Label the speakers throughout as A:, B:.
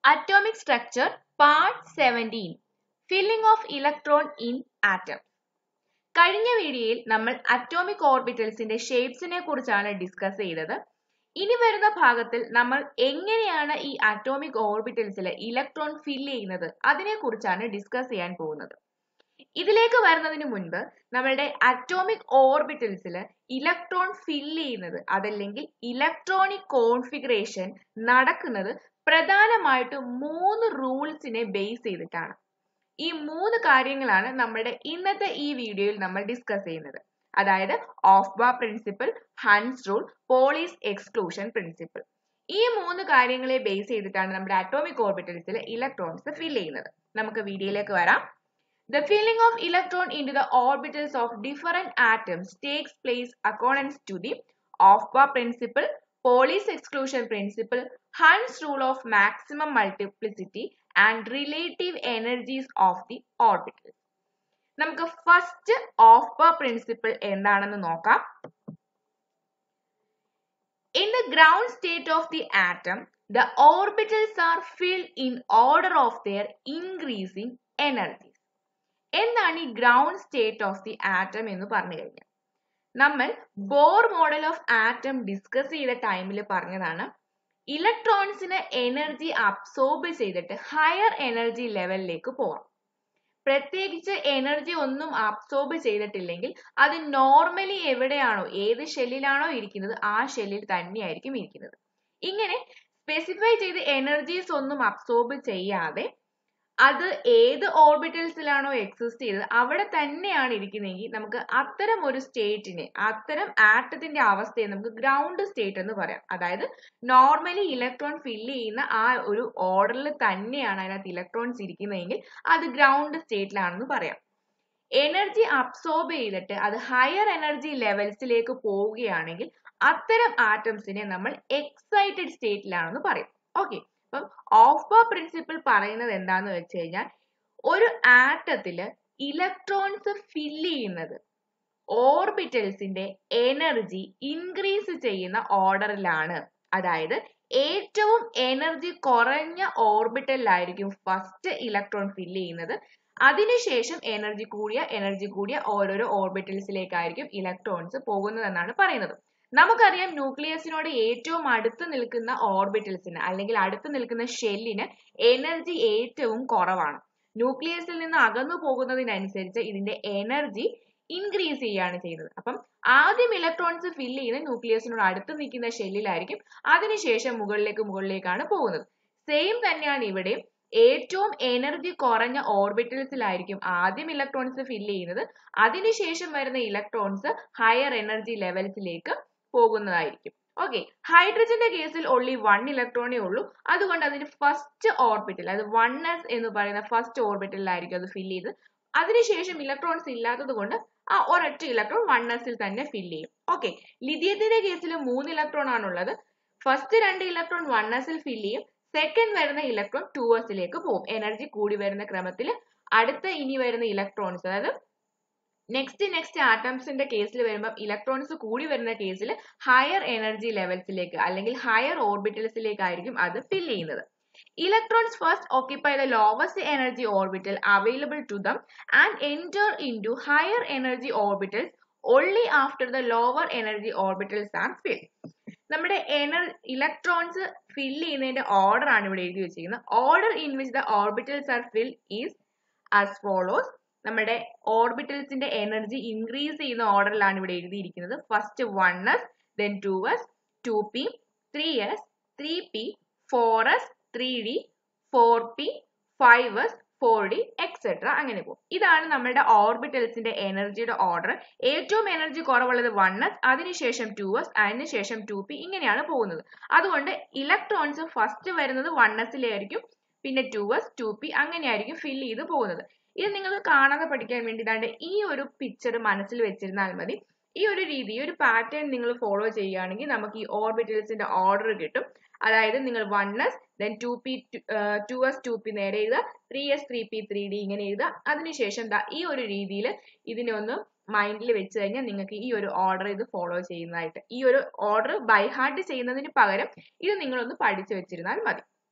A: Atomic structure part 17 Filling of electron in atom കഴിഞ്ഞ വീഡിയോയിൽ നമ്മൾ അറ്റോമിക് ഓർബിറ്റൽസിന്റെ ഷേപ്സിനെ കുറിച്ചാണ് ഡിസ്കസ് ചെയ്തത് ഇനി വരുന്ന ഭാഗത്തിൽ നമ്മൾ എങ്ങനെയാണ് ഈ അറ്റോമിക് ഓർബിറ്റൽസിൽ ഇലക്ട്രോൺ ഫില്ല് ചെയ്യുന്നത് അതിനെ കുറിച്ചാണ് ഡിസ്കസ് ചെയ്യാൻ പോകുന്നത് ഇതിലേക്ക് വരുന്നതിന് മുൻപ് നമ്മളുടെ അറ്റോമിക് ഓർബിറ്റൽസിൽ ഇലക്ട്രോൺ ഫില്ല് ചെയ്യുന്നത് അതല്ലെങ്കിൽ ഇലക്ട്രോണിക് കോൺഫിഗറേഷൻ നടക്കുന്നത് പ്രധാനമായിട്ടും മൂന്ന് റൂൾസിനെ ബേസ് ചെയ്തിട്ടാണ് ഈ മൂന്ന് കാര്യങ്ങളാണ് നമ്മുടെ ഇന്നത്തെ ഈ വീഡിയോയിൽ നമ്മൾ ഡിസ്കസ് ചെയ്യുന്നത് അതായത് Aufbau principle Hund's rule Pauli's exclusion principle ഈ മൂന്ന് കാര്യങ്ങളെ ബേസ് ചെയ്തിട്ടാണ് നമ്മുടെ അറ്റോമിക് ഓർബിറ്റൽസിൽ ഇലക്ട്രോൺസ് ഫിൽ ചെയ്യുന്നത് നമുക്ക് വീഡിയോയിലേക്ക് വരാം The filling of electron into the orbitals of different atoms takes place according to the Aufbau principle, Pauli's exclusion principle, Hund's rule of maximum multiplicity and relative energies of the orbitals. നമുക്ക് first Aufbau principle എന്താണെന്ന് നോക്കാം In the ground state of the atom, the orbitals are filled in order of their increasing energies. എന്താണ് ഈ ground state of the atom എന്ന് പറഞ്ഞു കഴിഞ്ഞാൽ നമ്മൾ Bohr model of atom discuss ചെയ്ത ടൈമിൽ പറഞ്ഞതാണ് ഇലക്ട്രോൺസിന് എനർജി അബ്സോർബ് ചെയ്തിട്ട് ഹയർ എനർജി ലെവലിലേക്ക് പോവാം പ്രത്യേകിച്ച് എനർജി ഒന്നും അബ്സോർബ് ചെയ്തിട്ടില്ലെങ്കിൽ അത് നോർമലി എവിടെയാണോ ഏത് ഷെല്ലിലാണോ ഇരിക്കുന്നത് ആ ഷെല്ലിൽ തന്നെയായിരിക്കും ഇരിക്കുന്നത് ഇങ്ങനെ സ്പെസിഫൈ ചെയ്ത് എനർജീസ് ഒന്നും അബ്സോർബ് ചെയ്യാതെ അത് ഏത് ഓർബിറ്റൽസിലാണോ എക്സിസ്റ്റ് ചെയ്തത് അവിടെ തന്നെയാണ് ഇരിക്കുന്നതെങ്കിൽ നമുക്ക് അത്തരം ഒരു സ്റ്റേറ്റിനെ അത്തരം ആറ്റത്തിന്റെ അവസ്ഥയെ നമുക്ക് ഗ്രൗണ്ട് സ്റ്റേറ്റ് എന്ന് പറയാം അതായത് നോർമലി ഇലക്ട്രോൺ ഫില്ല് ചെയ്യുന്ന ആ ഒരു ഓർഡറിൽ തന്നെയാണ് അതിനകത്ത് ഇലക്ട്രോൺസ് ഇരിക്കുന്നതെങ്കിൽ അത് ഗ്രൗണ്ട് സ്റ്റേറ്റിലാണെന്ന് പറയാം എനർജി അബ്സോർബ് ചെയ്തിട്ട് അത് ഹയർ എനർജി ലെവൽസിലേക്ക് പോവുകയാണെങ്കിൽ അത്തരം ആറ്റംസിനെ നമ്മൾ എക്സൈറ്റഡ് സ്റ്റേറ്റിലാണെന്ന് പറയും ഓക്കെ അപ്പം ഓഫ് ബ പ്രിൻസിപ്പിൾ പറയുന്നത് എന്താന്ന് വെച്ച് കഴിഞ്ഞാൽ ഒരു ആറ്റത്തില് ഇലക്ട്രോൺസ് ഫില്ല് ചെയ്യുന്നത് ഓർബിറ്റൽസിന്റെ എനർജി ഇൻക്രീസ് ചെയ്യുന്ന ഓർഡറിലാണ് അതായത് ഏറ്റവും എനർജി കുറഞ്ഞ ഓർബിറ്റലിലായിരിക്കും ഫസ്റ്റ് ഇലക്ട്രോൺ ഫില്ല് ചെയ്യുന്നത് അതിനുശേഷം എനർജി കൂടിയ എനർജി കൂടിയ ഓരോരോ ഓർബിറ്റൽസിലേക്കായിരിക്കും ഇലക്ട്രോൺസ് പോകുന്നതെന്നാണ് പറയുന്നത് നമുക്കറിയാം ന്യൂക്ലിയസിനോട് ഏറ്റവും അടുത്ത് നിൽക്കുന്ന ഓർബിറ്റൽസിന് അല്ലെങ്കിൽ അടുത്ത് നിൽക്കുന്ന ഷെല്ലിന് എനർജി ഏറ്റവും കുറവാണ് ന്യൂക്ലിയസിൽ നിന്ന് അകന്നു പോകുന്നതിനനുസരിച്ച് ഇതിന്റെ എനർജി ഇൻക്രീസ് ചെയ്യുകയാണ് ചെയ്യുന്നത് അപ്പം ആദ്യം ഇലക്ട്രോൺസ് ഫില്ല് ചെയ്യുന്ന ന്യൂക്ലിയസിനോട് അടുത്ത് നിൽക്കുന്ന ഷെല്ലിലായിരിക്കും അതിനുശേഷം മുകളിലേക്ക് മുകളിലേക്കാണ് പോകുന്നത് സെയിം തന്നെയാണ് ഇവിടെയും ഏറ്റവും എനർജി കുറഞ്ഞ ഓർബിറ്റൽസിലായിരിക്കും ആദ്യം ഇലക്ട്രോൺസ് ഫില്ല് ചെയ്യുന്നത് അതിനുശേഷം വരുന്ന ഇലക്ട്രോൺസ് ഹയർ എനർജി ലെവൽസിലേക്ക് പോകുന്നതായിരിക്കും ഓക്കെ ഹൈഡ്രജന്റെ കേസിൽ ഓൺലി വൺ ഇലക്ട്രോണേ ഉള്ളൂ അതുകൊണ്ട് അതിന് ഫസ്റ്റ് ഓർബിറ്റൽ അതായത് വൺ എസ് എന്ന് പറയുന്ന ഫസ്റ്റ് ഓർബിറ്റലിലായിരിക്കും അത് ഫില്ല് ചെയ്ത് അതിനുശേഷം ഇലക്ട്രോൺസ് ഇല്ലാത്തത് കൊണ്ട് ആ ഒരൊറ്റ ഇലക്ട്രോൺ വൺ എസിൽ തന്നെ ഫില്ല് ചെയ്യും ഓക്കെ ലിഥിയത്തിന്റെ കേസിൽ മൂന്ന് ഇലക്ട്രോൺ ആണുള്ളത് ഫസ്റ്റ് രണ്ട് ഇലക്ട്രോൺ വൺ എസിൽ ഫില്ല് ചെയ്യും സെക്കൻഡ് വരുന്ന ഇലക്ട്രോൺ ടു എസിലേക്ക് പോകും എനർജി കൂടി വരുന്ന ക്രമത്തിൽ അടുത്ത ഇനി വരുന്ന ഇലക്ട്രോൺസ് അതായത് നെക്സ്റ്റ് നെക്സ്റ്റ് ആറ്റംസിന്റെ കേസിൽ വരുമ്പോൾ ഇലക്ട്രോൺസ് കൂടി വരുന്ന കേസിൽ ഹയർ എനർജി ലെവൽസിലേക്ക് അല്ലെങ്കിൽ ഹയർ ഓർബിറ്റൽസിലേക്കായിരിക്കും അത് ഫില്ല് ചെയ്യുന്നത് electrons first occupy the lowest energy orbital available to them and enter into higher energy orbitals only after the lower energy orbitals are fill നമ്മുടെ എനർ ഇലക്ട്രോൺസ് ഫിൽ ചെയ്യുന്നതിന്റെ order ആണ് ഇവിടെ എഴുതി വെച്ചിരിക്കുന്നത് order in which the orbitals are fill is as follows നമ്മുടെ ഓർബിറ്റൽസിന്റെ energy increase ചെയ്യുന്ന ഓർഡറിലാണ് ഇവിടെ എഴുതിയിരിക്കുന്നത് first one S then two S two P three S three P four S three D four P five S four D etcetera അങ്ങനെ പോകും ഇതാണ് നമ്മുടെ ഓർബിറ്റൽസിന്റെ എനർജിയുടെ ഓർഡർ ഏറ്റവും എനർജി കുറവുള്ളത് വൺ എസ് അതിനുശേഷം ടു എസ് അതിനുശേഷം ടു പി ഇങ്ങനെയാണ് പോകുന്നത് അതുകൊണ്ട് ഇലക്ട്രോൺസ് ഫസ്റ്റ് വരുന്നത് വൺ എസിലായിരിക്കും പിന്നെ ടു എസ് ടു പി അങ്ങനെയായിരിക്കും ഫിൽ ചെയ്ത് പോകുന്നത് ഇത് നിങ്ങൾക്ക് കാണാതെ പഠിക്കാൻ വേണ്ടി ഇതാണ്ട് ഈ ഒരു പിക്ചർ മനസ്സിൽ വെച്ചിരുന്നാൽ മതി ഈ ഒരു രീതി ഈ ഒരു പാറ്റേൺ നിങ്ങൾ ഫോളോ ചെയ്യുകയാണെങ്കിൽ നമുക്ക് ഈ ഓർബിറ്റൽസിന്റെ ഓർഡർ കിട്ടും അതായത് നിങ്ങൾ one S then two P two S two P നേരെ എഴുതുക three S three P three D ഇങ്ങനെ എഴുതുക അതിനുശേഷം ദാ ഈ ഒരു രീതിയിൽ ഇതിനെ ഒന്ന് മൈൻഡിൽ വെച്ച് കഴിഞ്ഞാൽ നിങ്ങൾക്ക് ഈ ഒരു ഓർഡർ ഇത് ഫോളോ ചെയ്യുന്നതായിട്ട് ഈ ഒരു ഓർഡർ ബൈ ഹാർട്ട് ചെയ്യുന്നതിന് പകരം ഇത് നിങ്ങളൊന്ന് പഠിച്ചു വെച്ചിരുന്നാൽ മതി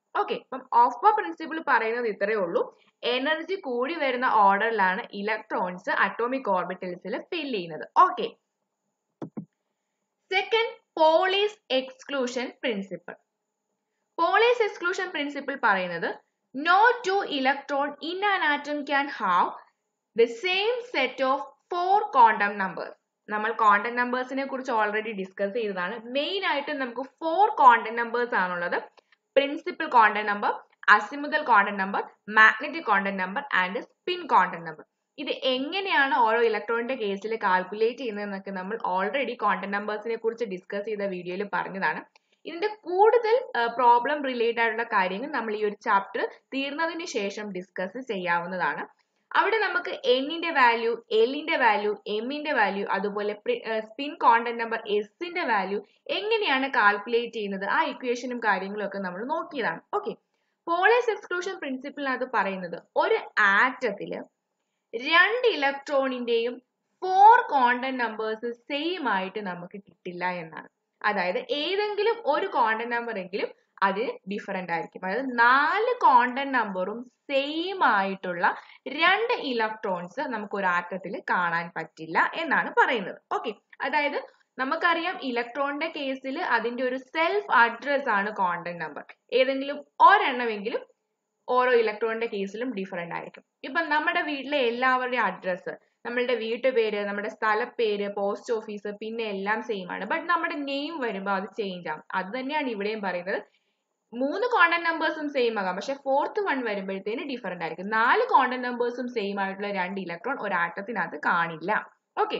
A: ഓക്കെ അപ്പം ഓഫ് പ്രിൻസിപ്പിൾ പറയുന്നത് ഇത്രയേ ഉള്ളൂ എനർജി കൂടി വരുന്ന ഓർഡറിലാണ് ഇലക്ട്രോൺസ് അറ്റോമിക് ഓർബിറ്റൽസിൽ ഫിൽ ചെയ്യുന്നത് okay second Pauli's exclusion principle Pauli's exclusion principle പറയുന്നത് no two electron in an atom can have the same set of four quantum numbers നമ്മൾ ക്വാണ്ടം നമ്പേഴ്സിനെ കുറിച്ച് ഓൾറെഡി ഡിസ്കസ് ചെയ്തതാണ് മെയിൻ ആയിട്ട് നമുക്ക് ഫോർ ക്വാണ്ടം നമ്പേഴ്സ് ആണുള്ളത് principal quantum number azimuthal quantum number magnetic quantum number and spin quantum number ഇത് എങ്ങനെയാണ് ഓരോ ഇലക്ട്രോണിന്റെ കേസിൽ കാൽക്കുലേറ്റ് ചെയ്യുന്നതെന്നൊക്കെ നമ്മൾ ഓൾറെഡി ക്വാണ്ടം നമ്പേഴ്സിനെ കുറിച്ച് ഡിസ്കസ് ചെയ്ത വീഡിയോയിൽ പറഞ്ഞതാണ് ഇതിന്റെ കൂടുതൽ പ്രോബ്ലം റിലേറ്റഡ് ആയിട്ടുള്ള കാര്യങ്ങൾ നമ്മൾ ഈ ഒരു ചാപ്റ്റർ തീർന്നതിന് ശേഷം ഡിസ്കസ് ചെയ്യാവുന്നതാണ് അവിടെ നമുക്ക് എന്നിന്റെ വാല്യൂ എല്ലിന്റെ വാല്യൂ എമ്മിന്റെ വാല്യൂ അതുപോലെ സ്പിൻ കോണ്ടന്റ് നമ്പർ എസിന്റെ വാല്യൂ എങ്ങനെയാണ് കാൽക്കുലേറ്റ് ചെയ്യുന്നത് ആ ഇക്വേഷനും കാര്യങ്ങളും ഒക്കെ നമ്മൾ നോക്കിയതാണ് ഓക്കെ പോളേസ് എക്സ്ക്ലൂഷൻ പ്രിൻസിപ്പിളിനകത്ത് പറയുന്നത് ഒരു ആറ്റത്തില് രണ്ട് ഇലക്ട്രോണിന്റെയും ഫോർ കോണ്ടന്റ് നമ്പേഴ്സ് സെയിം ആയിട്ട് നമുക്ക് കിട്ടില്ല എന്നാണ് അതായത് ഏതെങ്കിലും ഒരു കോണ്ടന്റ് നമ്പർ എങ്കിലും അതിന് ഡിഫറെന്റ് ആയിരിക്കും അതായത് നാല് കോണ്ടന്റ് നമ്പറും സെയിം ആയിട്ടുള്ള രണ്ട് ഇലക്ട്രോൺസ് നമുക്ക് ഒരു ആറ്റത്തിൽ കാണാൻ പറ്റില്ല എന്നാണ് പറയുന്നത് ഓക്കെ അതായത് നമുക്കറിയാം ഇലക്ട്രോണിന്റെ കേസിൽ അതിന്റെ ഒരു സെൽഫ് അഡ്രസ് ആണ് കോണ്ടന്റ് നമ്പർ ഏതെങ്കിലും ഒരെണ്ണമെങ്കിലും ഓരോ ഇലക്ട്രോണിന്റെ കേസിലും ഡിഫറെന്റ് ആയിരിക്കും ഇപ്പൊ നമ്മുടെ വീട്ടിലെ എല്ലാവരുടെയും അഡ്രസ്സ് നമ്മളുടെ വീട്ടുപേര് നമ്മുടെ സ്ഥലപ്പേര് പോസ്റ്റ് ഓഫീസ് പിന്നെ എല്ലാം സെയിം ആണ് ബട്ട് നമ്മുടെ നെയിം വരുമ്പോൾ അത് ചേഞ്ച് ആവും അത് തന്നെയാണ് ഇവിടെയും പറയുന്നത് മൂന്ന് കോണ്ടന്റ് നമ്പേഴ്സും സെയിം ആകാം പക്ഷെ ഫോർത്ത് വൺ വരുമ്പോഴത്തേന് ഡിഫറെന്റ് ആയിരിക്കും നാല് കോണ്ടന്റ് നമ്പേഴ്സും സെയിം ആയിട്ടുള്ള രണ്ട് ഇലക്ട്രോൺ ഒരു ആറ്റത്തിനകത്ത് കാണില്ല okay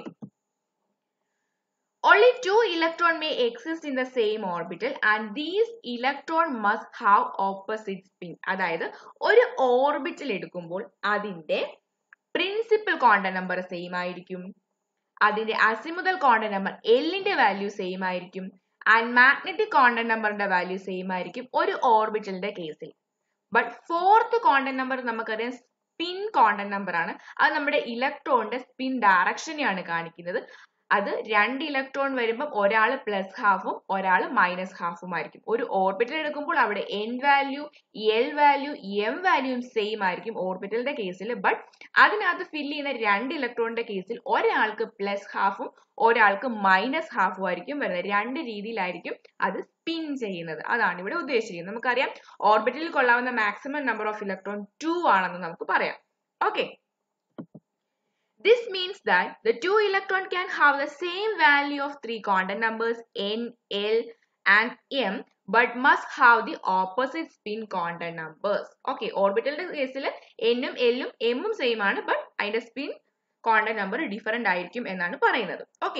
A: Only two electron may exist in the same orbital and these electron must have opposite spin. അതായത് ഒരു ഓർബിറ്റൽ എടുക്കുമ്പോൾ അതിന്റെ പ്രിൻസിപ്പൽ കോണ്ടന്റ് നമ്പർ സെയിം ആയിരിക്കും അതിന്റെ അസിമുതൽ കോണ്ടന്റ് നമ്പർ എല്ലിന്റെ വാല്യൂ സെയിം ആയിരിക്കും ആൻഡ് മാഗ്നറ്റിക് കോണ്ടന്റ് നമ്പറിന്റെ വാല്യൂ സെയിം ആയിരിക്കും ഒരു ഓർബിറ്റലിന്റെ കേസിൽ ബട്ട് ഫോർത്ത് കോണ്ടന്റ് നമ്പർ നമുക്കറിയാം സ്പിൻ കോണ്ടന്റ് നമ്പർ ആണ് അത് നമ്മുടെ ഇലക്ട്രോണിന്റെ സ്പിൻ ഡയറക്ഷനെയാണ് കാണിക്കുന്നത് അത് രണ്ട് ഇലക്ട്രോൺ വരുമ്പോൾ ഒരാൾ പ്ലസ് ഹാഫും ഒരാൾ മൈനസ് ഹാഫും ആയിരിക്കും ഒരു ഓർബിറ്റൽ എടുക്കുമ്പോൾ അവിടെ N value L value M വാല്യൂയും സെയിം ആയിരിക്കും ഓർബിറ്റലിന്റെ കേസിൽ ബട്ട് അതിനകത്ത് ഫില്ല് ചെയ്യുന്ന രണ്ട് ഇലക്ട്രോണിന്റെ കേസിൽ ഒരാൾക്ക് പ്ലസ് ഹാഫും ഒരാൾക്ക് മൈനസ് ഹാഫും ആയിരിക്കും വരുന്നത് രണ്ട് രീതിയിലായിരിക്കും അത് സ്പിൻ ചെയ്യുന്നത് അതാണ് ഇവിടെ ഉദ്ദേശിച്ചിരിക്കുന്നത് നമുക്കറിയാം ഓർബിറ്റലിൽ കൊള്ളാവുന്ന maximum number of electron two ആണെന്ന് നമുക്ക് പറയാം okay This means that the two electron can have the same value of three quantum numbers n, l and m but must have the opposite spin quantum numbers. Okay, ഓർബിറ്റലിന്റെ കേസിൽ എന്നും എല്ലും എമ്മും same ആണ് but അതിന്റെ spin quantum number different ആയിരിക്കും എന്നാണ് പറയുന്നത് okay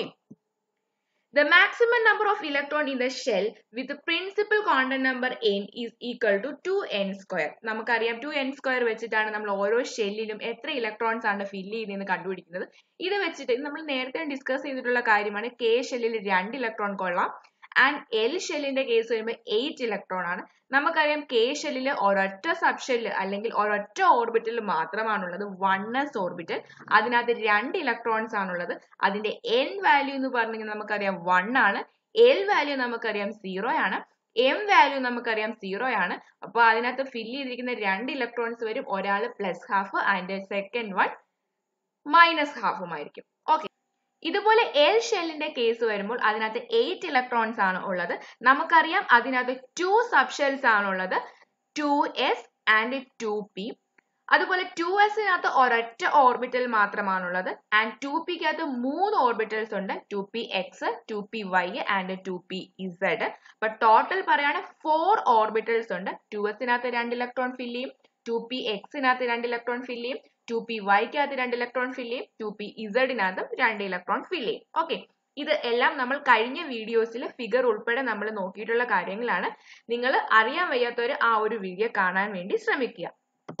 A: The maximum number of electron in the shell with the principal quantum number n is equal to 2n square. നമുക്കറിയാം 2n square വെച്ചിട്ടാണ് നമ്മൾ ഓരോ ഷെല്ലിലും എത്ര ഇലക്ട്രോൺസ് ആണ് ഫില്ല് ചെയ്യുന്നതെന്ന് കണ്ടുപിടിക്കുന്നത് ഇത് വെച്ചിട്ട് നമ്മൾ നേരത്തെ ഡിസ്കസ് ചെയ്തിട്ടുള്ള കാര്യമാണ് കെ ഷെല്ലിൽ രണ്ട് ഇലക്ട്രോൺ കൊള്ളാം ആൻഡ് എൽ ഷെല്ലിന്റെ കേസ് വരുമ്പോൾ എയ്റ്റ് ഇലക്ട്രോൺ ആണ് നമുക്കറിയാം കെ ഷെല്ലിൽ ഒരൊറ്റ സബ് ഷെല്ല് അല്ലെങ്കിൽ ഒരൊറ്റ ഓർബിറ്റൽ മാത്രമാണുള്ളത് വൺ എസ് ഓർബിറ്റൽ അതിനകത്ത് രണ്ട് ഇലക്ട്രോൺസ് ആണുള്ളത് അതിന്റെ എൻ വാല്യൂ എന്ന് പറഞ്ഞു നമുക്കറിയാം വൺ ആണ് എൽ വാല്യൂ നമുക്കറിയാം സീറോ ആണ് എം വാല്യൂ നമുക്കറിയാം സീറോ ആണ് അപ്പൊ അതിനകത്ത് ഫില്ല് ചെയ്തിരിക്കുന്ന രണ്ട് ഇലക്ട്രോൺസ് വരും ഒരാൾ plus half and second one minus ഹാഫും ആയിരിക്കും ഓക്കെ ഇതുപോലെ എൽ ഷെല്ലിന്റെ കേസ് വരുമ്പോൾ അതിനകത്ത് എയ്റ്റ് ഇലക്ട്രോൺസ് ആണ് ഉള്ളത് നമുക്കറിയാം അതിനകത്ത് ടു സബ് ഷെൽസ് ആണുള്ളത് two S and two P അതുപോലെ ടു എസിനകത്ത് ഒരൊറ്റ ഓർബിറ്റൽ മാത്രമാണുള്ളത് ആൻഡ് ടു പിക്കകത്ത് മൂന്ന് ഓർബിറ്റൽസ് ഉണ്ട് two P X two P Y and two P Z അപ്പൊ ടോട്ടൽ പറയുകയാണെങ്കിൽ ഫോർ ഓർബിറ്റൽസ് ഉണ്ട് ടു എസിനകത്ത് രണ്ട് ഇലക്ട്രോൺ ഫില്ല് ചെയ്യും ടു പി എക്സിനകത്ത് രണ്ട് ഇലക്ട്രോൺ ഫില്ല് ചെയ്യും ടു പി വൈക്കകത്ത് രണ്ട് ഇലക്ട്രോൺ ഫില്ല് ചെയ്യും ടു പി ഇസഡിനകത്തും രണ്ട് ഇലക്ട്രോൺ ഫില്ല് ചെയ്യും ഓക്കെ ഇത് എല്ലാം നമ്മൾ കഴിഞ്ഞ വീഡിയോസിൽ ഫിഗർ ഉൾപ്പെടെ നമ്മൾ നോക്കിയിട്ടുള്ള കാര്യങ്ങളാണ് നിങ്ങൾ അറിയാൻ വയ്യാത്തവർ ആ ഒരു വീഡിയോ കാണാൻ വേണ്ടി ശ്രമിക്കുക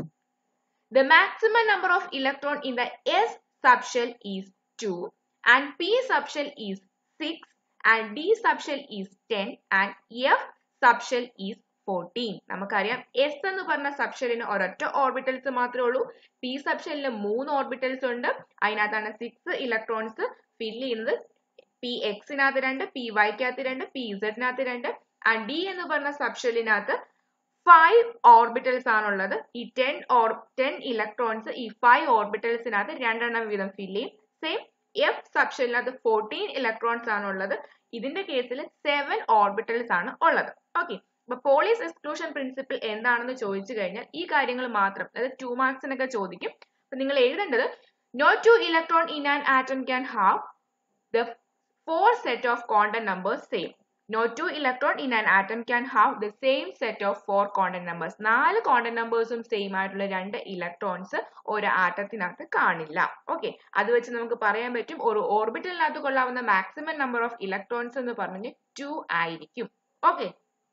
A: The maximum number of electron in the S subshell is 2 and P subshell is 6 and D subshell is 10 and F subshell is 14. നമുക്കറിയാം എസ് എന്ന് പറഞ്ഞ സബ്ഷെല്ലിന് ഒരൊറ്റ ഓർബിറ്റൽസ് മാത്രമേ ഉള്ളൂ പി സബ്ഷെല്ലിന് മൂന്ന് ഓർബിറ്റൽസ് ഉണ്ട് അതിനകത്താണ് സിക്സ് ഇലക്ട്രോൺസ് ഫില്ല് ചെയ്യുന്നത് പി എക്സിനകത്ത് രണ്ട് പി വൈക്കകത്ത് രണ്ട് പി ഇസഡിനകത്ത് രണ്ട് ആൻഡ് ഡി എന്ന് പറഞ്ഞ സബ്ഷെല്ലിനകത്ത് ഫൈവ് ഓർബിറ്റൽസ് ആണുള്ളത് ഈ ടെൻ ഓർ ടെൻ ഇലക്ട്രോൺസ് ഈ ഫൈവ് ഓർബിറ്റൽസിനകത്ത് രണ്ടെണ്ണം വീതം ഫിൽ ചെയ്യും സെയിം എഫ് സബ്ഷനിനകത്ത് ഫോർട്ടീൻ ഇലക്ട്രോൺസ് ആണുള്ളത് ഇതിന്റെ കേസിൽ സെവൻ ഓർബിറ്റൽസ് ആണ് ഉള്ളത് ഓക്കെ അപ്പൊ പോളീസ് എക്സ്ക്ലൂഷൻ പ്രിൻസിപ്പിൾ എന്താണെന്ന് ചോദിച്ചു കഴിഞ്ഞാൽ ഈ കാര്യങ്ങൾ മാത്രം അതായത് ടു മാർക്സിനൊക്കെ ചോദിക്കും അപ്പൊ നിങ്ങൾ എഴുതേണ്ടത് no two electron in an atom can have the four set of quantum numbers same no two electron in an atom can have the same set of four quantum numbers നാല് quantum നമ്പേഴ്സും same ആയിട്ടുള്ള രണ്ട് electrons ഒരു ആറ്റത്തിനകത്ത് കാണില്ല okay അത് വെച്ച് നമുക്ക് പറയാൻ പറ്റും ഒരു ഓർബിറ്റലിനകത്ത് കൊള്ളാവുന്ന മാക്സിമം നമ്പർ ഓഫ് ഇലക്ട്രോൺസ് എന്ന് പറഞ്ഞ് ടു ആയിരിക്കും ഓക്കെ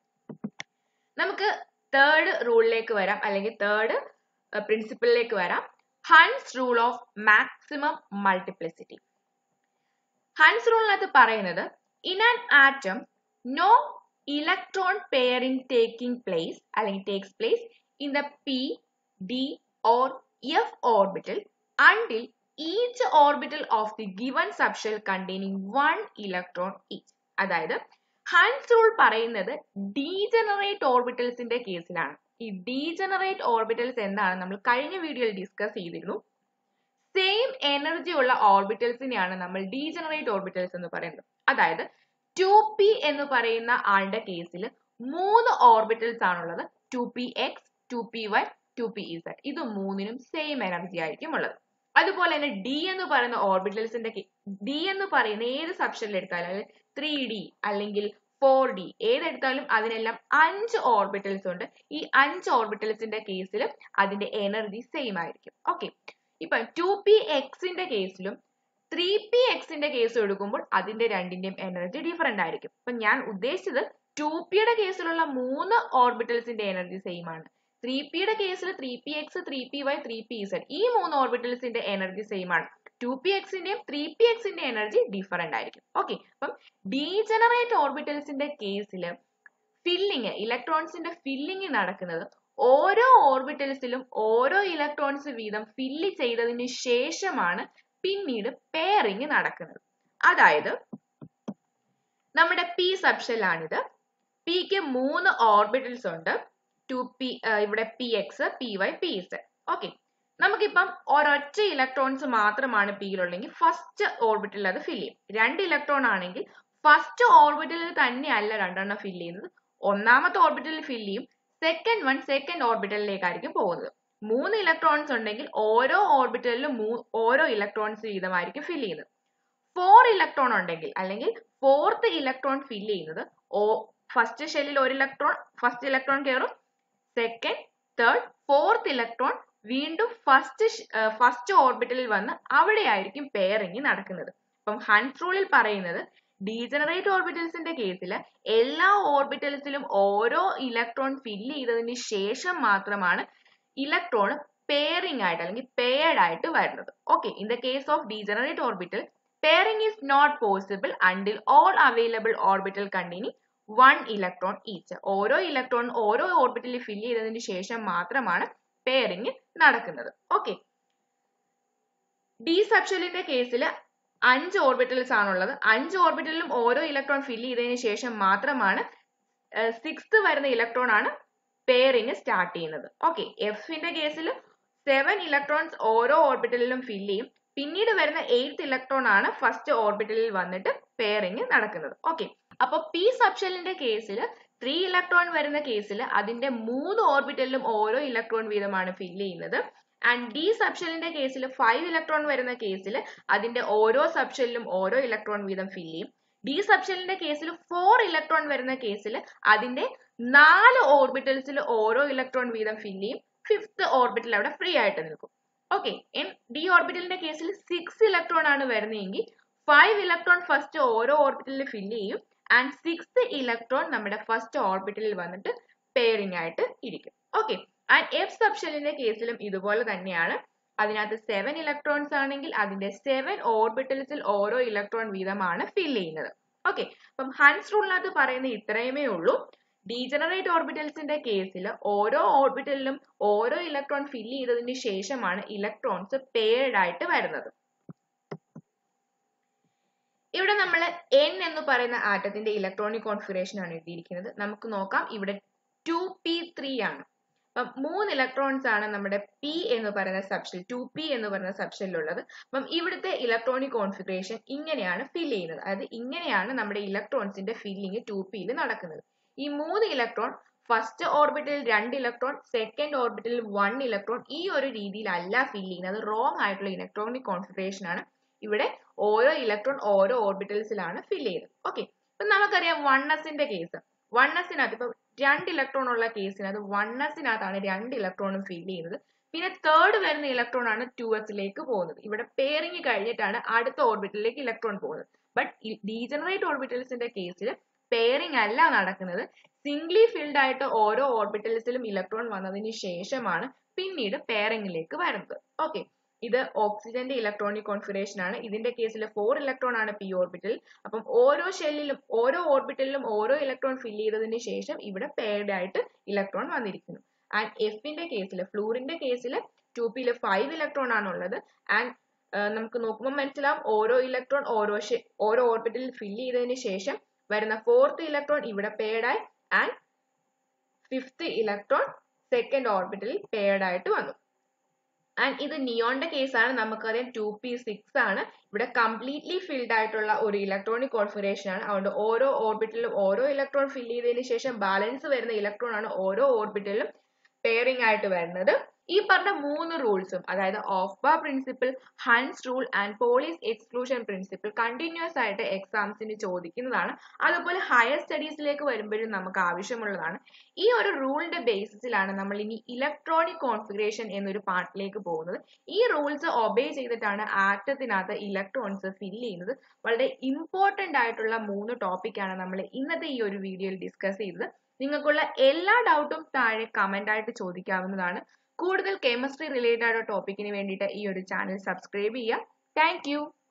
A: നമുക്ക് തേർഡ് റൂളിലേക്ക് വരാം അല്ലെങ്കിൽ തേർഡ് പ്രിൻസിപ്പിളിലേക്ക് വരാം Hund's rule of maximum multiplicity Hund's റൂളിനകത്ത് പറയുന്നത് in an atom no electron pairing taking place അല്ലെങ്കിൽ takes place in the P D or F orbital until each orbital of the given subshell containing one electron each അതായത് Hund's rule പറയുന്നത് degenerate ഓർബിറ്റൽസിന്റെ കേസിലാണ് ഈ degenerate orbitals എന്താണ് നമ്മൾ കഴിഞ്ഞ വീഡിയോയിൽ ഡിസ്കസ് ചെയ്തിരുന്നു സെയിം എനർജി ഉള്ള ഓർബിറ്റൽസിനെയാണ് നമ്മൾ ഡീജനറേറ്റ് ഓർബിറ്റൽസ് എന്ന് പറയുന്നത് അതായത് ടു പി എന്ന് പറയുന്ന ആളുടെ കേസിൽ മൂന്ന് ഓർബിറ്റൽസ് ആണുള്ളത് two P X two P Y two P Z ഇത് മൂന്നിനും സെയിം എനർജി ആയിരിക്കും ഉള്ളത് അതുപോലെ തന്നെ ഡി എന്ന് പറയുന്ന ഓർബിറ്റൽസിന്റെ ഡി എന്ന് പറയുന്ന ഏത് സബ്ഷനിൽ എടുത്താലും അല്ലെങ്കിൽ ത്രീ ഡി അല്ലെങ്കിൽ ഫോർ ഡി ഏതെടുത്താലും അതിനെല്ലാം അഞ്ച് ഓർബിറ്റൽസ് ഉണ്ട് ഈ അഞ്ച് ഓർബിറ്റൽസിന്റെ കേസിൽ അതിന്റെ എനർജി സെയിം ആയിരിക്കും ഓക്കെ ഇപ്പൊ ടു പി എക്സിന്റെ കേസിലും ത്രീ പി എക്സിന്റെ കേസ് എടുക്കുമ്പോൾ അതിന്റെ രണ്ടിന്റെയും എനർജി ഡിഫറെന്റ് ആയിരിക്കും അപ്പൊ ഞാൻ ഉദ്ദേശിച്ചത് ടു പിയുടെ കേസിലുള്ള മൂന്ന് ഓർബിറ്റൽസിന്റെ എനർജി സെയിം ആണ് ത്രീ പിയുടെ കേസിൽ three P X three P Y three P Z ഈ മൂന്ന് ഓർബിറ്റൽസിന്റെ എനർജി സെയിം ആണ് ടു പി എക്സിന്റെയും ത്രീ പി എക്സിന്റെ എനർജി ഡിഫറെന്റ് ആയിരിക്കും ഓക്കെ അപ്പം ഡീജനറേറ്റ് ഓർബിറ്റൽസിന്റെ കേസിൽ ഫില്ലിങ് ഇലക്ട്രോൺസിന്റെ ഫില്ലിങ് നടക്കുന്നത് ഓരോ ഓർബിറ്റൽസിലും ഓരോ ഇലക്ട്രോൺസ് വീതം ഫില്ല് ചെയ്തതിന് ശേഷമാണ് പിന്നീട് പെയറിങ് നടക്കുന്നത് അതായത് നമ്മുടെ പി സബ്ഷെല്ലാണിത് പിക്ക് മൂന്ന് ഓർബിറ്റൽസ് ഉണ്ട് ടു പി ഇവിടെ P X P Y P Z okay നമുക്കിപ്പം ഒരൊറ്റ ഇലക്ട്രോൺസ് മാത്രമാണ് പിയിലുള്ളെങ്കിൽ ഫസ്റ്റ് ഓർബിറ്റലിൽ അത് ഫില്ല് ചെയ്യും രണ്ട് ഇലക്ട്രോൺ ആണെങ്കിൽ ഫസ്റ്റ് ഓർബിറ്റലിൽ തന്നെയല്ല രണ്ടെണ്ണം ഫില്ല് ചെയ്യുന്നത് ഒന്നാമത്തെ ഓർബിറ്റലിൽ ഫില്ല് ചെയ്യും സെക്കൻഡ് വൺ സെക്കൻഡ് ഓർബിറ്റലിലേക്കായിരിക്കും പോകുന്നത് മൂന്ന് ഇലക്ട്രോൺസ് ഉണ്ടെങ്കിൽ ഓരോ ഓർബിറ്റലിലും ഓരോ ഇലക്ട്രോൺസ് വീതമായിരിക്കും ഫില്ല് ചെയ്യുന്നത് ഫോർ ഇലക്ട്രോൺ ഉണ്ടെങ്കിൽ അല്ലെങ്കിൽ ഫോർത്ത് ഇലക്ട്രോൺ ഫില്ല് ചെയ്യുന്നത് ഓ ഫസ്റ്റ് ഷെല്ലിൽ ഒരു ഇലക്ട്രോൺ ഫസ്റ്റ് ഇലക്ട്രോൺ കയറും സെക്കൻഡ് തേർഡ് ഫോർത്ത് ഇലക്ട്രോൺ വീണ്ടും ഫസ്റ്റ് ഫസ്റ്റ് ഓർബിറ്റലിൽ വന്ന് അവിടെയായിരിക്കും പെയറിങ് നടക്കുന്നത് അപ്പം ഹൺസ് റൂളിൽ പറയുന്നത് ഡീജനറേറ്റ് ഓർബിറ്റൽസിന്റെ കേസിൽ എല്ലാ ഓർബിറ്റൽസിലും ഓരോ ഇലക്ട്രോൺ ഫില്ല് ചെയ്തതിന് ശേഷം മാത്രമാണ് ഇലക്ട്രോൺ പെയറിംഗ് ആയിട്ട് അല്ലെങ്കിൽ പെയർഡ് ആയിട്ട് വരുന്നത് okay in the case of degenerate orbital pairing is not possible until all available orbital containing one electron each ഓരോ ഇലക്ട്രോൺ ഓരോ ഓർബിറ്റലിൽ ഫില്ല് ചെയ്തതിന് ശേഷം മാത്രമാണ് പെയറിംഗ് നടക്കുന്നത് ഓക്കെ ഡി സബ്ഷെല്ലിന്റെ കേസിൽ അഞ്ച് ഓർബിറ്റൽസ് ആണുള്ളത് അഞ്ച് ഓർബിറ്റലിലും ഓരോ ഇലക്ട്രോൺ ഫില്ല് ചെയ്തതിന് ശേഷം മാത്രമാണ് സിക്സ്ത് വരുന്ന ഇലക്ട്രോൺ ആണ് പെയറിംഗ് സ്റ്റാർട്ട് ചെയ്യുന്നത് ഓക്കെ എഫിന്റെ കേസിൽ സെവൻ ഇലക്ട്രോൺസ് ഓരോ ഓർബിറ്റലിലും ഫില്ല് ചെയ്യും പിന്നീട് വരുന്ന എയ്ത്ത് ഇലക്ട്രോൺ ആണ് ഫസ്റ്റ് ഓർബിറ്റലിൽ വന്നിട്ട് പെയറിംഗ് നടക്കുന്നത് ഓക്കെ അപ്പൊ പി സബ്ഷെല്ലിന്റെ കേസിൽ ത്രീ ഇലക്ട്രോൺ വരുന്ന കേസിൽ അതിന്റെ മൂന്ന് ഓർബിറ്റലിലും ഓരോ ഇലക്ട്രോൺ വീതമാണ് ഫില്ല് ചെയ്യുന്നത് ആൻഡ് ഡി സബ്ഷെല്ലിന്റെ കേസിൽ ഫൈവ് ഇലക്ട്രോൺ വരുന്ന കേസിൽ അതിന്റെ ഓരോ സബ്ഷെല്ലിലും ഓരോ ഇലക്ട്രോൺ വീതം ഫില്ല് ചെയ്യും ഡി സബ്ഷെല്ലിന്റെ കേസിൽ ഫോർ ഇലക്ട്രോൺ വരുന്ന കേസിൽ അതിന്റെ നാല് ഓർബിറ്റൽസിൽ ഓരോ ഇലക്ട്രോൺ വീതം ഫില്ല് ചെയ്യും ഫിഫ്ത്ത് ഓർബിറ്റൽ അവിടെ ഫ്രീ ആയിട്ട് നിൽക്കും ഓക്കെ ഇൻ ഡി ഓർബിറ്റലിന്റെ കേസിൽ സിക്സ് ഇലക്ട്രോൺ ആണ് വരുന്നതെങ്കിൽ ഫൈവ് ഇലക്ട്രോൺ ഫസ്റ്റ് ഓരോ ഓർബിറ്റലിൽ ഫില്ല് ചെയ്യും ആൻഡ് സിക്സ് ഇലക്ട്രോൺ നമ്മുടെ ഫസ്റ്റ് ഓർബിറ്റലിൽ വന്നിട്ട് പെയറിംഗ് ആയിട്ട് ഇരിക്കും ഓക്കെ ആൻഡ് എഫ് സബ്ഷെല്ലിന്റെ കേസിലും ഇതുപോലെ തന്നെയാണ് അതിനകത്ത് സെവൻ ഇലക്ട്രോൺസ് ആണെങ്കിൽ അതിന്റെ സെവൻ ഓർബിറ്റൽസിൽ ഓരോ ഇലക്ട്രോൺ വീതമാണ് ഫില്ല് ചെയ്യുന്നത് ഓക്കെ അപ്പം ഹൺസ് റൂളിനകത്ത് പറയുന്ന ഇത്രയുമേ ഉള്ളൂ ഡീജനറേറ്റ് ഓർബിറ്റൽസിന്റെ കേസിൽ ഓരോ ഓർബിറ്റലിലും ഓരോ ഇലക്ട്രോൺ ഫില്ല് ചെയ്തതിന് ശേഷമാണ് ഇലക്ട്രോൺസ് പെയർഡ് ആയിട്ട് വരുന്നത് ഇവിടെ നമ്മൾ എൻ എന്ന് പറയുന്ന ആറ്റത്തിന്റെ ഇലക്ട്രോണിക് കോൺഫിഗറേഷൻ ആണ് എഴുതിയിരിക്കുന്നത് നമുക്ക് നോക്കാം ഇവിടെ ടു പി ത്രീ ആണ് അപ്പം മൂന്ന് ഇലക്ട്രോൺസ് ആണ് നമ്മുടെ പി എന്ന് പറയുന്ന സബ്ഷെൽ ടു പി എന്ന് പറയുന്ന സബ്ഷെല്ലുള്ളത് അപ്പം ഇവിടുത്തെ ഇലക്ട്രോണിക് കോൺഫിഗറേഷൻ ഇങ്ങനെയാണ് ഫിൽ ചെയ്യുന്നത് അതായത് ഇങ്ങനെയാണ് നമ്മുടെ ഇലക്ട്രോൺസിന്റെ ഫില്ലിങ് ടു പിയിൽ നടക്കുന്നത് ഈ മൂന്ന് ഇലക്ട്രോൺ ഫസ്റ്റ് ഓർബിറ്റിൽ രണ്ട് ഇലക്ട്രോൺ സെക്കൻഡ് ഓർബിറ്റിൽ വൺ ഇലക്ട്രോൺ ഈ ഒരു രീതിയിലല്ല ഫിൽ ചെയ്യുന്നത് റോങ് ആയിട്ടുള്ള ഇലക്ട്രോണിക് കോൺഫിഗറേഷൻ ആണ് ഇവിടെ ഓരോ ഇലക്ട്രോൺ ഓരോ ഓർബിറ്റൽസിലാണ് ഫിൽ ചെയ്യുന്നത് ഓക്കെ ഇപ്പൊ നമുക്കറിയാം വൺ എസിന്റെ കേസ് വൺ എസിനകത്ത് ഇപ്പൊ രണ്ട് ഇലക്ട്രോൺ ഉള്ള കേസിനകത്ത് വൺ എസിനകത്താണ് രണ്ട് ഇലക്ട്രോണും ഫിൽ ചെയ്യുന്നത് പിന്നെ തേർഡ് വരുന്ന ഇലക്ട്രോൺ ആണ് ടു എസിലേക്ക് പോകുന്നത് ഇവിടെ പെയറിങ് കഴിഞ്ഞിട്ടാണ് അടുത്ത ഓർബിറ്റലിലേക്ക് ഇലക്ട്രോൺ പോകുന്നത് ബട്ട് ഡീജനറേറ്റ് ഓർബിറ്റൽസിന്റെ കേസിൽ പെയറിംഗ് അല്ല നടക്കുന്നത് സിംഗ്ലി ഫിൽഡ് ആയിട്ട് ഓരോ ഓർബിറ്റൽസിലും ഇലക്ട്രോൺ വന്നതിന് ശേഷമാണ് പിന്നീട് പെയറിംഗിലേക്ക് വരുന്നത് ഓക്കെ ഇത് ഓക്സിജന്റെ ഇലക്ട്രോണിക് കോൺഫിഗറേഷൻ ആണ് ഇതിന്റെ കേസിൽ ഫോർ ഇലക്ട്രോൺ ആണ് പി ഓർബിറ്റൽ അപ്പം ഓരോ ഷെല്ലിലും ഓരോ ഓർബിറ്റലിലും ഓരോ ഇലക്ട്രോൺ ഫിൽ ചെയ്തതിന് ശേഷം ഇവിടെ പെയർഡ് ആയിട്ട് ഇലക്ട്രോൺ വന്നിരിക്കുന്നു ആൻഡ് എഫിന്റെ കേസിൽ ഫ്ലൂറിന്റെ കേസിൽ ടു പിയിൽ ഫൈവ് ഇലക്ട്രോൺ ആണ് ഉള്ളത് ആൻഡ് നമുക്ക് നോക്കുമ്പോൾ മനസ്സിലാവും ഓരോ ഇലക്ട്രോൺ ഓരോ ഓരോ ഓർബിറ്റലിൽ ഫിൽ ചെയ്തതിന് ശേഷം വരുന്ന ഫോർത്ത് ഇലക്ട്രോൺ ഇവിടെ പെയർഡ് ആയി ആൻഡ് ഫിഫ്ത്ത് ഇലക്ട്രോൺ സെക്കൻഡ് ഓർബിറ്റലിൽ പെയർഡ് ആയിട്ട് വന്നു ആൻഡ് ഇത് നിയോണിന്റെ കേസാണ് നമുക്കറിയാം ടു പി സിക്സ് ആണ് ഇവിടെ കംപ്ലീറ്റ്ലി ഫിൽഡ് ആയിട്ടുള്ള ഒരു ഇലക്ട്രോണിക് കോൺഫിഗറേഷൻ ആണ് അതുകൊണ്ട് ഓരോ ഓർബിറ്റലിലും ഓരോ ഇലക്ട്രോൺ ഫിൽ ചെയ്തതിന് ശേഷം ബാലൻസ് വരുന്ന ഇലക്ട്രോൺ ആണ് ഓരോ ഓർബിറ്റലിലും പെയറിംഗ് ആയിട്ട് വരുന്നത് ഈ പറഞ്ഞ മൂന്ന് റൂൾസും അതായത് Aufbau principle Hund's rule and Pauli's exclusion principle continuous ആയിട്ട് എക്സാംസിന് ചോദിക്കുന്നതാണ് അതുപോലെ ഹയർ സ്റ്റഡീസിലേക്ക് വരുമ്പോഴും നമുക്ക് ആവശ്യമുള്ളതാണ് ഈ ഒരു റൂളിന്റെ ബേസിസിലാണ് നമ്മൾ ഇനി ഇലക്ട്രോണിക് കോൺഫിഗറേഷൻ എന്നൊരു പാർട്ടിലേക്ക് പോകുന്നത് ഈ റൂൾസ് ഒബേ ചെയ്തിട്ടാണ് ആറ്റത്തിനകത്ത് ഇലക്ട്രോൺസ് ഫിൽ ചെയ്യുന്നത് വളരെ ഇമ്പോർട്ടന്റ് ആയിട്ടുള്ള മൂന്ന് ടോപ്പിക്കാണ് നമ്മൾ ഇന്നത്തെ ഈ ഒരു വീഡിയോയിൽ ഡിസ്കസ് ചെയ്തത് നിങ്ങൾക്കുള്ള എല്ലാ ഡൗട്ടും താഴെ കമന്റ് ആയിട്ട് ചോദിക്കാവുന്നതാണ് കൂടുതൽ കെമിസ്ട്രി റിലേറ്റഡ് ടോപ്പിക്കിന് വേണ്ടിയിട്ട് ഈ ഒരു ചാനൽ സബ്സ്ക്രൈബ് ചെയ്യുക താങ്ക്